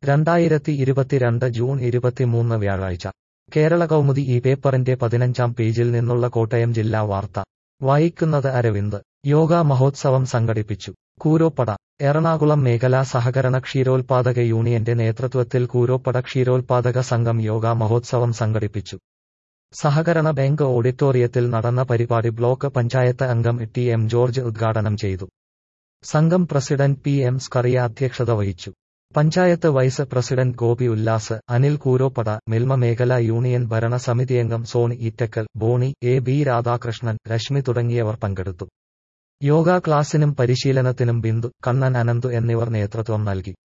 രണ്ടായിരത്തി ഇരുപത്തിരണ്ട് ജൂൺ ഇരുപത്തിമൂന്ന് വ്യാഴാഴ്ച കേരള കൗമുദി ഈ പേപ്പറിന്റെ പതിനഞ്ചാം പേജിൽ നിന്നുള്ള കോട്ടയം ജില്ലാ വാർത്ത വായിക്കുന്നത് അരവിന്ദ് യോഗ മഹോത്സവം സംഘടിപ്പിച്ചു കൂരോപ്പട എറണാകുളം മേഖലാ സഹകരണ ക്ഷീരോത്പാദക യൂണിയന്റെ നേതൃത്വത്തിൽ കൂരോപ്പട ക്ഷീരോത്പാദക സംഘം യോഗ മഹോത്സവം സംഘടിപ്പിച്ചു സഹകരണ ബാങ്ക് ഓഡിറ്റോറിയത്തിൽ നടന്ന പരിപാടി ബ്ലോക്ക് പഞ്ചായത്ത് അംഗം ടി എം ജോർജ് ഉദ്ഘാടനം ചെയ്തു സംഘം പ്രസിഡന്റ് പി എം സ്കറിയ അധ്യക്ഷത വഹിച്ചു പഞ്ചായത്ത് വൈസ് പ്രസിഡന്റ് ഗോപി ഉല്ലാസ് അനിൽ കൂരോപ്പട മിൽമ മേഖലാ യൂണിയൻ ഭരണ സമിതിയംഗം സോണി ഈറ്റക്കൽ ബോണി എ ബി രാധാകൃഷ്ണൻ രശ്മി തുടങ്ങിയവർ പങ്കെടുത്തു യോഗ ക്ലാസിനും പരിശീലനത്തിനും ബിന്ദു കണ്ണൻ അനന്തു എന്നിവർ നേതൃത്വം നൽകി